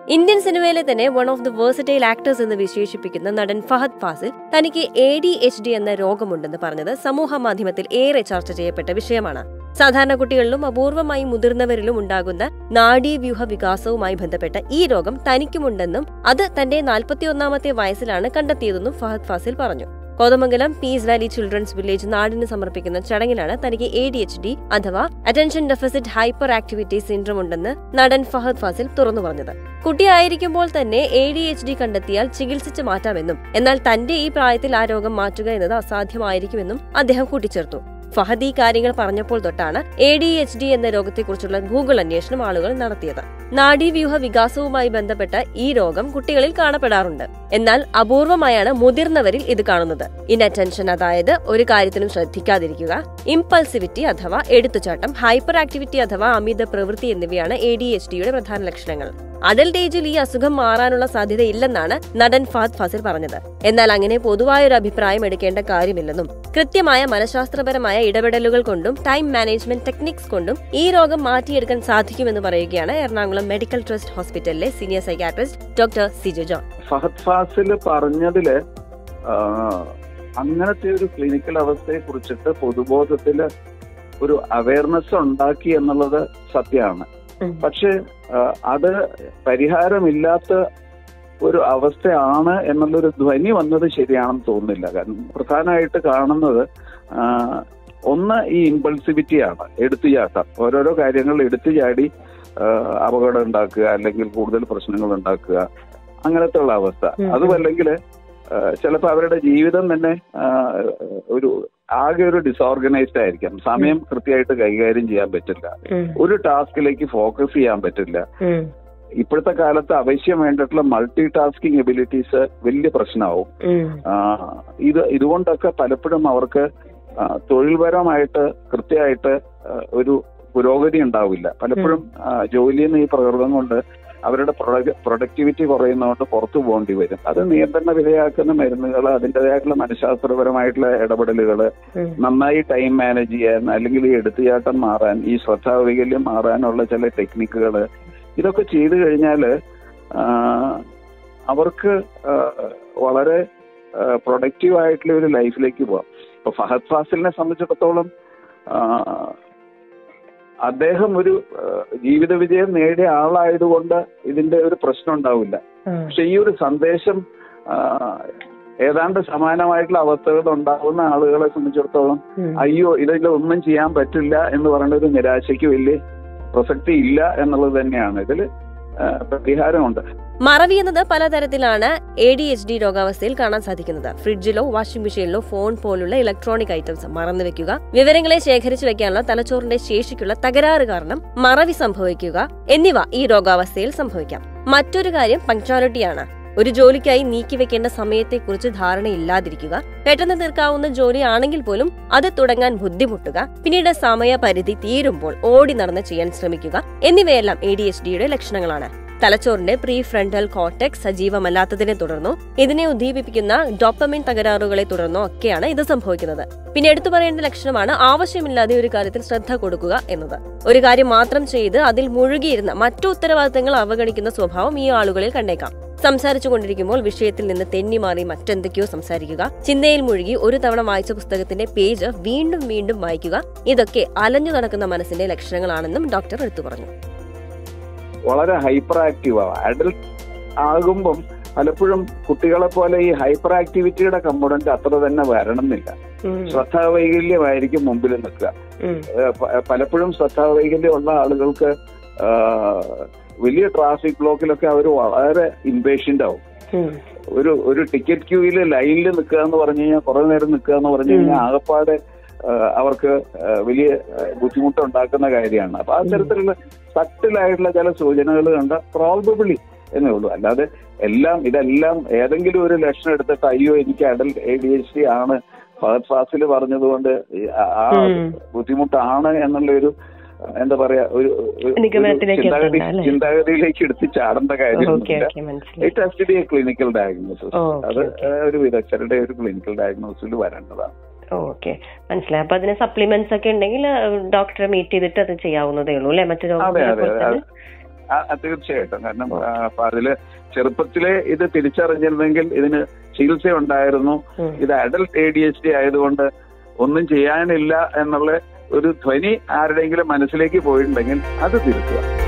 Indian സിനിമയിലെ തന്നെ one of the versatile actors എന്ന് വിശേഷിപ്പിക്കുന്ന നടൻ ഫഹദ് ഫാസിൽ തനിക്ക് എ ഡി എച്ച് ഡി എന്ന രോഗമുണ്ടെന്ന് പറഞ്ഞത് സമൂഹ മാധ്യമത്തിൽ ഏറെ ചർച്ച ചെയ്യപ്പെട്ട വിഷയമാണ് സാധാരണ കുട്ടികളിലും അപൂർവമായി മുതിർന്നവരിലും ഉണ്ടാകുന്ന നാഡീവ്യൂഹ വികാസവുമായി ബന്ധപ്പെട്ട ഈ രോഗം തനിക്കുമുണ്ടെന്നും അത് തന്റെ നാൽപ്പത്തിയൊന്നാമത്തെ വയസ്സിലാണ് കണ്ടെത്തിയതെന്നും ഫഹദ് ഫാസിൽ പറഞ്ഞു Kothamangalam peace valley children's village നാടിന് സമർപ്പിക്കുന്ന ചടങ്ങിലാണ് തനിക്ക് എ ഡി എച്ച് ഡി അഥവാ attention deficit hyperactivity syndrome ഉണ്ടെന്ന് നടൻ ഫഹദ് ഫാസിൽ തുറന്നു പറഞ്ഞത് കുട്ടിയായിരിക്കുമ്പോൾ തന്നെ എ ഡി എച്ച് ഡി കണ്ടെത്തിയാൽ ചികിത്സിച്ച് മാറ്റാമെന്നും എന്നാൽ തന്റെ ഈ പ്രായത്തിൽ ആ രോഗം മാറ്റുക എന്നത് അസാധ്യമായിരിക്കുമെന്നും അദ്ദേഹം കൂട്ടിച്ചേർത്തു ഫഹദ് ഈ കാര്യങ്ങൾ പറഞ്ഞപ്പോൾ തൊട്ടാണ് എ ഡി എച്ച് ഡി എന്ന രോഗത്തെക്കുറിച്ചുള്ള ഗൂഗിൾ അന്വേഷണം ആളുകൾ നടത്തിയത് നാഡീവ്യൂഹ വികാസവുമായി ബന്ധപ്പെട്ട ഈ രോഗം കുട്ടികളിൽ കാണപ്പെടാറുണ്ട് എന്നാൽ അപൂർവമായാണ് മുതിർന്നവരിൽ ഇത് കാണുന്നത് ഇൻഅറ്റൻഷൻ അതായത് ഒരു കാര്യത്തിനും ശ്രദ്ധിക്കാതിരിക്കുക ഇമ്പൾസിവിറ്റി അഥവാ എടുത്തുചാട്ടം ഹൈപ്പർ ആക്ടിവിറ്റി അഥവാ അമിത പ്രവൃത്തി എന്നിവയാണ് എ ഡി എച്ച് ഡിയുടെ പ്രധാന ലക്ഷണങ്ങൾ അഡൽട്ട് ഏജിൽ ഈ അസുഖം മാറാനുള്ള സാധ്യതയില്ലെന്നാണ് നടൻ ഫഹദ് ഫാസിൽ പറഞ്ഞത് എന്നാൽ അങ്ങനെ പൊതുവായൊരു അഭിപ്രായം എടുക്കേണ്ട കാര്യമില്ലെന്നും കൃത്യമായ മനഃശാസ്ത്രപരമായ ഇടപെടലുകൾ കൊണ്ടും ടൈം മാനേജ്മെന്റ് ടെക്നിക്സ് കൊണ്ടും ഈ രോഗം മാറ്റിയെടുക്കാൻ സാധിക്കുമെന്ന് പറയുകയാണ് എറണാകുളം മെഡിക്കൽ ട്രസ്റ്റ് ഹോസ്പിറ്റലിലെ senior psychiatrist doctor Siju John Fahadh Faasil പറഞ്ഞതില് ആ, അങ്ങനത്തെ ഒരു ക്ലിനിക്കൽ അവസ്ഥയെ കുറിച്ചിട്ട് പൊതുബോധത്തില് ഒരു അവയർനെസ് ഉണ്ടാക്കി എന്നുള്ളത് സത്യമാണ് പക്ഷെ ആ, അത് പരിഹാരമില്ലാത്ത ഒരു അവസ്ഥയാണ് എന്നുള്ളൊരു ധ്വനി വന്നത് ശരിയാണെന്ന് തോന്നുന്നില്ല കാരണം പ്രധാനമായിട്ട് കാണുന്നത് ആ, ഒന്ന് ഈ ഇമ്പൾസിവിറ്റിയാണ് എടുത്തുചാട്ടം ഓരോരോ കാര്യങ്ങൾ എടുത്തു ചാടി ആ, അപകടം ഉണ്ടാക്കുക അല്ലെങ്കിൽ കൂടുതൽ പ്രശ്നങ്ങൾ ഉണ്ടാക്കുക അങ്ങനത്തെ ഉള്ള അവസ്ഥ ഉം. അതുമല്ലെങ്കിൽ ചിലപ്പോൾ അവരുടെ ജീവിതം തന്നെ ആ, ഒരു ആകെ ഒരു ഡിസോർഗനൈസ്ഡ് ആയിരിക്കാം സമയം കൃത്യമായിട്ട് കൈകാര്യം ചെയ്യാൻ പറ്റില്ല ഒരു ടാസ്കിലേക്ക് ഫോക്കസ് ചെയ്യാൻ പറ്റില്ല ഇപ്പോഴത്തെ കാലത്ത് ആവശ്യം വേണ്ടിയിട്ടുള്ള മൾട്ടി ടാസ്കിങ് എബിലിറ്റീസ് വലിയ പ്രശ്നമാവും ആ, ഇത് ഇതുകൊണ്ടൊക്കെ പലപ്പോഴും അവർക്ക് ആ, തൊഴിൽപരമായിട്ട് കൃത്യമായിട്ട് ആ, ഒരു പുരോഗതി ഉണ്ടാവില്ല പലപ്പോഴും ആ, ജോലിയിൽ നിന്ന് ഈ പ്രകൃതം കൊണ്ട് അവരുടെ പ്രൊഡക്ടിവിറ്റി കുറയുന്നതുകൊണ്ട് പുറത്തു പോകേണ്ടി വരും അത് നിയന്ത്രണ വിധേയാക്കുന്ന മരുന്നുകൾ അതിൻ്റെതായിട്ടുള്ള മനഃശാസ്ത്രപരമായിട്ടുള്ള ഇടപെടലുകൾ നന്നായി ടൈം മാനേജ് ചെയ്യാൻ അല്ലെങ്കിൽ ഈ എടുത്തുചാട്ടം മാറാൻ ഈ ശ്രദ്ധാവൈകല്യം മാറാനുള്ള ചില ടെക്നിക്കുകൾ ഇതൊക്കെ ചെയ്തു കഴിഞ്ഞാൽ അവർക്ക് ആ, വളരെ പ്രൊഡക്റ്റീവ് ആയിട്ടുള്ള ഒരു ലൈഫിലേക്ക് പോവാം ഇപ്പൊ ഫഹദ് ഫാസിലിനെ സംബന്ധിച്ചിടത്തോളം ആ, അദ്ദേഹം ഒരു ആ, ജീവിത വിജയം നേടിയ ആളായതുകൊണ്ട് ഇതിന്റെ ഒരു പ്രശ്നം ഉണ്ടാവില്ല പക്ഷെ ഈ ഒരു സന്ദേശം ആ, ഏതാണ്ട് സമാനമായിട്ടുള്ള അവസ്ഥകൾ ഉണ്ടാകുന്ന ആളുകളെ സംബന്ധിച്ചിടത്തോളം അയ്യോ ഇതിൽ ഒന്നും ചെയ്യാൻ പറ്റില്ല എന്ന് പറയുന്ന ഒരു നിരാശയ്ക്ക് വലിയ പ്രസക്തി ഇല്ല എന്നുള്ളത് തന്നെയാണ് ഇതിൽ പരിഹാരമുണ്ട് മറവി എന്നത് പലതരത്തിലാണ് എ ഡി എച്ച് ഡി രോഗാവസ്ഥയിൽ കാണാൻ സാധിക്കുന്നത് ഫ്രിഡ്ജിലോ വാഷിംഗ് മെഷീനിലോ ഫോൺ പോലുള്ള ഇലക്ട്രോണിക് ഐറ്റംസ് മറന്നു വെക്കുക വിവരങ്ങളെ ശേഖരിച്ചു വെക്കാനുള്ള തലച്ചോറിന്റെ ശേഷിക്കുള്ള തകരാറ് കാരണം മറവി സംഭവിക്കുക എന്നിവ ഈ രോഗാവസ്ഥയിൽ സംഭവിക്കാം മറ്റൊരു കാര്യം പങ്ക്ച്വാലിറ്റിയാണ് ഒരു ജോലിക്കായി നീക്കിവെക്കേണ്ട സമയത്തെക്കുറിച്ച് ധാരണയില്ലാതിരിക്കുക പെട്ടെന്ന് തീർക്കാവുന്ന ജോലിയാണെങ്കിൽ പോലും അത് തുടങ്ങാൻ ബുദ്ധിമുട്ടുക പിന്നീട് സമയപരിധി തീരുമ്പോൾ ഓടി നടന്ന് ചെയ്യാൻ ശ്രമിക്കുക എന്നിവയെല്ലാം എ ഡി എച്ച് ഡിയുടെ ലക്ഷണങ്ങളാണ് തലച്ചോറിന്റെ പ്രീ ഫ്രണ്ടൽ കോർട്ടെക്സ് സജീവമല്ലാത്തതിനെ തുടർന്നോ ഇതിനെ ഉദ്ദീപിപ്പിക്കുന്ന ഡോപ്പമിൻ തകരാറുകളെ തുടർന്നോ ഒക്കെയാണ് ഇത് സംഭവിക്കുന്നത് പിന്നെ എടുത്തു പറയേണ്ട ലക്ഷണമാണ് ആവശ്യമില്ലാതെ ഒരു കാര്യത്തിൽ ശ്രദ്ധ കൊടുക്കുക എന്നത് ഒരു കാര്യം മാത്രം ചെയ്ത് അതിൽ മുഴുകിയിരുന്ന മറ്റു ഉത്തരവാദിത്തങ്ങൾ അവഗണിക്കുന്ന സ്വഭാവം ഈ ആളുകളിൽ കണ്ടേക്കാം സംസാരിച്ചു കൊണ്ടിരിക്കുമ്പോൾ വിഷയത്തിൽ നിന്ന് തെന്നി മാറി മറ്റെന്തൊക്കെയോ സംസാരിക്കുക ചിന്തയിൽ മുഴുകി ഒരു തവണ വായിച്ച പുസ്തകത്തിന്റെ പേജ് വീണ്ടും വീണ്ടും വായിക്കുക ഇതൊക്കെ അലഞ്ഞു നടക്കുന്ന മനസ്സിന്റെ ലക്ഷണങ്ങളാണെന്നും ഡോക്ടർ എടുത്തു പറഞ്ഞു വളരെ ഹൈപ്പർ ആക്റ്റീവ് ആവാം അഡൽട്ട് ആകുമ്പം പലപ്പോഴും കുട്ടികളെ പോലെ ഈ ഹൈപ്പർ ആക്ടിവിറ്റിയുടെ കമ്പോണന്റ് അത്ര തന്നെ വരണമെന്നില്ല ശ്രദ്ധാവൈകല്യമായിരിക്കും മുമ്പിൽ നിൽക്കുക ഏഹ് പ- പലപ്പോഴും ശ്രദ്ധാവൈകല്യം ഉള്ള ആളുകൾക്ക് ആഹ് വലിയ ട്രാഫിക് ബ്ലോക്കിലൊക്കെ അവർ വളരെ ഇമ്പേഷ്യന്റ് ആവും ഒരു ഒരു ടിക്കറ്റ് ക്യൂവിൽ ലൈനിൽ നിൽക്കുക എന്ന് പറഞ്ഞു കഴിഞ്ഞാൽ കുറെ നേരം നിൽക്കുക എന്ന് പറഞ്ഞു കഴിഞ്ഞാൽ ആകപ്പാടെ ആഹ് അവർക്ക് ആഹ് വലിയ ആഹ് ബുദ്ധിമുട്ടുണ്ടാക്കുന്ന കാര്യമാണ് അപ്പൊ അത്തരത്തിലുള്ള സട്ടിലായിട്ടുള്ള ചില സൂചനകൾ കണ്ട പ്രോബബിളി എന്നേ ഉള്ളൂ അല്ലാതെ എല്ലാം ഇതെല്ലാം ഏതെങ്കിലും ഒരു ലക്ഷണം എടുത്തിട്ട് അയ്യോ എനിക്ക് adult A D H D ആണ് ഫഹദ് ഫാസിൽ പറഞ്ഞതുകൊണ്ട് ഈ ആ- ആ ബുദ്ധിമുട്ടാണ് എന്നുള്ള ഒരു എന്താ പറയാ ഒരു ഒരു- ഒരു നിഗമനത്തിലേക്ക് ചിന്താഗതി എത്തണ്ട, അല്ലേ? ചിന്താഗതിയിലേക്ക് എടുത്ത് ചാടേണ്ട ഓക്കെ കാര്യമൊന്നുമില്ല ഓക്കെ മനസ്സിലായി it has to be a clinical diagnosis okay, അത് ഓക്കെ. ഏഹ്, ഒരു വിദഗ്ധരുടെ ഒരു ക്ലിനിക്കൽ ഡയഗ്നോസിൽ വരേണ്ടതാണ് ഓക്കെ മനസ്സിലായി അപ്പൊ അതിന് സപ്ലിമെന്റ്സ് ഒക്കെ ഉണ്ടെങ്കിൽ ഡോക്ടറെ മീറ്റ് ചെയ്തിട്ട് അത് ചെയ്യാവുന്നതേ ഉള്ളൂ അല്ലെ മറ്റു അതെ രോഗങ്ങളെ അതെ പോലെ അതെ തന്നെ ആ, ആ, തീർച്ചയായിട്ടും കാരണം ആ, അപ്പൊ അതില് ചെറുപ്പത്തിലെ ഇത് തിരിച്ചറിഞ്ഞിരുന്നെങ്കിൽ ഇതിന് ചികിത്സ ഉണ്ടായിരുന്നു ഉം. ഇത് adult A D H D ആയതുകൊണ്ട് ഒന്നും ചെയ്യാനില്ല എന്നുള്ള ഒരു ധ്വനി ആരുടെയെങ്കിലും മനസ്സിലേക്ക് പോയിട്ടുണ്ടെങ്കിൽ അത് തിരുത്തുക